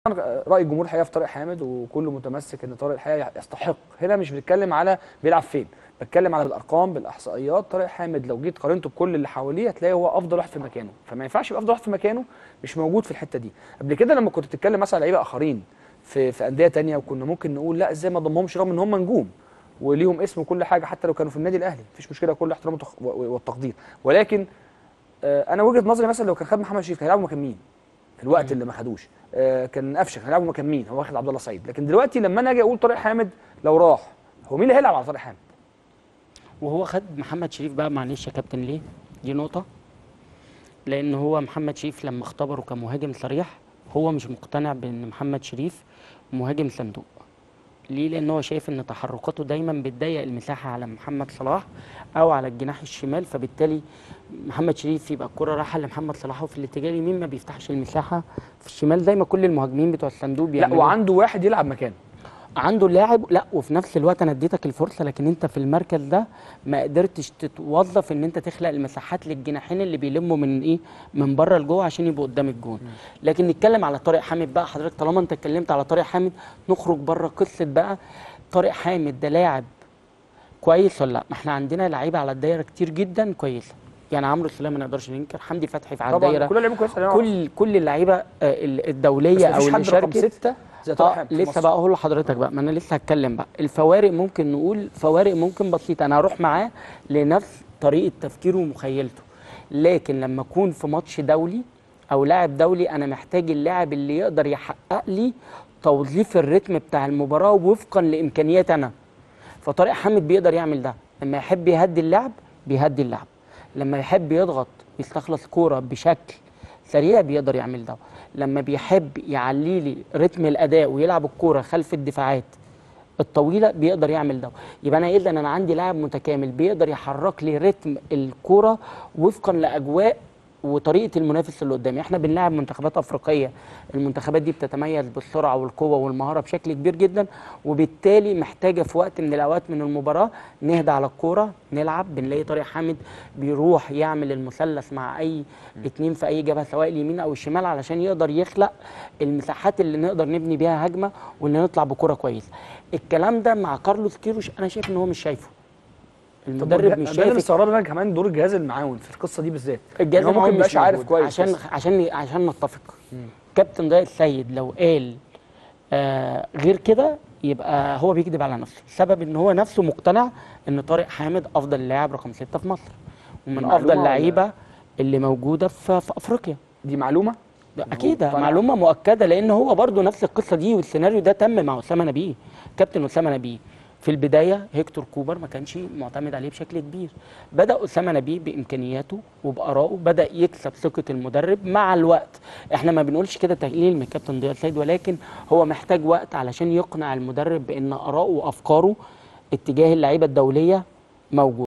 راي الجمهور الحقيقه في طارق حامد وكله متمسك ان طارق الحقيقه يستحق هنا مش بنتكلم على بيلعب فين بتكلم على الارقام بالاحصائيات طارق حامد لو جيت قارنته بكل اللي حواليه هتلاقي هو افضل واحد في مكانه فما ينفعش يبقى افضل واحد في مكانه مش موجود في الحته دي قبل كده لما كنت تتكلم مثلا على لعيبه اخرين في في انديه تانية وكنا ممكن نقول لا ازاي ما ضمهمش رغم ان هم نجوم وليهم اسم وكل حاجه حتى لو كانوا في النادي الاهلي مفيش مشكله كل احترام وتق- و- والتقدير ولكن آه، انا وجهه نظري مثلا لو كان خد محمد شريف كان هيلعبوا مكان مين في الوقت اللي ما خدوش آه، كان قفشه كان هيلعبوا مكان مين هو واخد عبد الله سعيد لكن دلوقتي لما انا اجي اقول طارق حامد لو راح هو مين اللي هيلعب على طارق حامد وهو خد محمد شريف بقى معلش يا كابتن ليه؟ دي نقطة لأن هو محمد شريف لما اختبره كمهاجم صريح هو مش مقتنع بأن محمد شريف مهاجم صندوق ليه؟ لأن هو شايف إن تحركاته دايما بتضيق المساحة على محمد صلاح أو على الجناح الشمال فبالتالي محمد شريف يبقى الكرة رايحة لمحمد صلاح وفي الاتجاه اليمين ما بيفتحش المساحة في الشمال زي ما كل المهاجمين بتوع الصندوق لا بيعملوا وعنده واحد يلعب مكانه عنده لاعب لا وفي نفس الوقت انا اديتك الفرصه لكن انت في المركز ده ما قدرتش تتوظف ان انت تخلق المساحات للجناحين اللي بيلموا من ايه من بره لجوه عشان يبقوا قدام الجون لكن نتكلم على طارق حامد بقى حضرتك طالما انت اتكلمت على طارق حامد نخرج بره قصه بقى طارق حامد ده لاعب كويس ولا لا ما احنا عندنا لعيبه على الدايره كتير جدا كويسه يعني عمرو سليمان ما نقدرش ننكر حمدي فتحي في على طبعا الدايره كل لعيبه كويسه كل كل اللعيبه آه، ال- الدوليه بس او مفيش اللي حد رقم شاركت سته زي طارق اه حامد في لسه مصر. بقى اقول لحضرتك بقى ما انا لسه هتكلم بقى الفوارق ممكن نقول فوارق ممكن بسيطه انا هروح معاه لنفس طريقه تفكيره ومخيلته لكن لما اكون في ماتش دولي او لاعب دولي انا محتاج اللاعب اللي يقدر يحقق لي توظيف الريتم بتاع المباراه وفقا لامكانياتي انا فطارق حامد بيقدر يعمل ده لما يحب يهدي اللعب بيهدي اللعب لما يحب يضغط يستخلص كوره بشكل سريع بيقدر يعمل ده لما بيحب يعلي لي رتم الاداء ويلعب الكوره خلف الدفاعات الطويله بيقدر يعمل ده يبقى انا اذا انا عندي لاعب متكامل بيقدر يحرك لي رتم الكوره وفقا لاجواء وطريقه المنافس اللي قدامي احنا بنلاعب منتخبات افريقيه المنتخبات دي بتتميز بالسرعه والقوه والمهاره بشكل كبير جدا وبالتالي محتاجه في وقت من الاوقات من المباراه نهدى على الكوره نلعب بنلاقي طارق حامد بيروح يعمل المثلث مع اي اتنين في اي جبهه سواء اليمين او الشمال علشان يقدر يخلق المساحات اللي نقدر نبني بيها هجمه واللي نطلع بكوره كويسه الكلام ده مع كارلوس كيروش انا شايف ان هو مش شايفه المدرب مش ده اللي شايف مستغرب انا كمان دور الجهاز المعاون في القصه دي بالذات الجهاز إن هو المعاون ممكن مش مش عارف موجود. كويس عشان بس. عشان عشان نتفق كابتن ضياء السيد لو قال آه غير كده يبقى هو بيكذب على نفسه السبب ان هو نفسه مقتنع ان طارق حامد افضل لاعب رقم ستة في مصر ومن معلومة افضل ولا- اللعيبه اللي موجوده في, في افريقيا دي معلومه ده إن هو اكيد مقتنع. معلومه مؤكده لان هو برضو نفس القصه دي والسيناريو ده تم مع اسامه نبيه كابتن اسامه نبيه في البدايه هيكتور كوبر ما كانش معتمد عليه بشكل كبير بدا اسامه نبيه بامكانياته وبارائه بدا يكسب ثقه المدرب مع الوقت احنا ما بنقولش كده تقليل من كابتن ضياء السيد ولكن هو محتاج وقت علشان يقنع المدرب بان اراءه وافكاره اتجاه اللعيبه الدوليه موجود